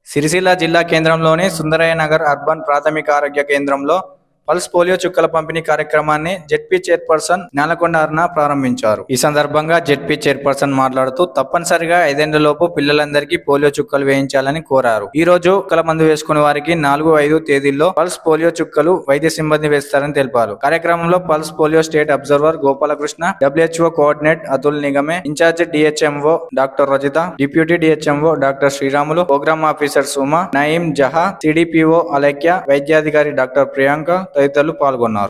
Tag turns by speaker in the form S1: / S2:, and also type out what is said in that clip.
S1: సిరిసిల్ల జిల్లా కేంద్రంలోని సుందరయ్య నగర్ అర్బన్ ప్రాథమిక ఆరోగ్య కేంద్రంలో పల్స్ పోలియో చుక్కల పంపిణీ కార్యక్రమాన్ని జెడ్పీ చైర్పర్సన్ నేలకొండ అరుణ ప్రారంభించారు ఈ సందర్భంగా జెడ్పీ చైర్పర్సన్ మాట్లాడుతూ తప్పనిసరిగా ఐదేళ్లలోపు పిల్లలందరికీ పోలియో చుక్కలు వేయించాలని కోరారు ఈ రోజు చుక్కల మందు వేసుకునే వారికి నాలుగు ఐదు తేదీల్లో పల్స్ పోలియో చుక్కలు వైద్య సిబ్బంది వేస్తారని తెలిపారు కార్యక్రమంలో pulse polio state observer Gopalakrishna WHO coordinate Atul నిగమే in charge DHMO doctor Rajitha deputy DHMO doctor Sriramulu programme officer Suma Nayeem Jaha CDPO Alaikya వైద్యాధికారి డాక్టర్ ప్రియాంక తదితరులు పాల్గొన్నారు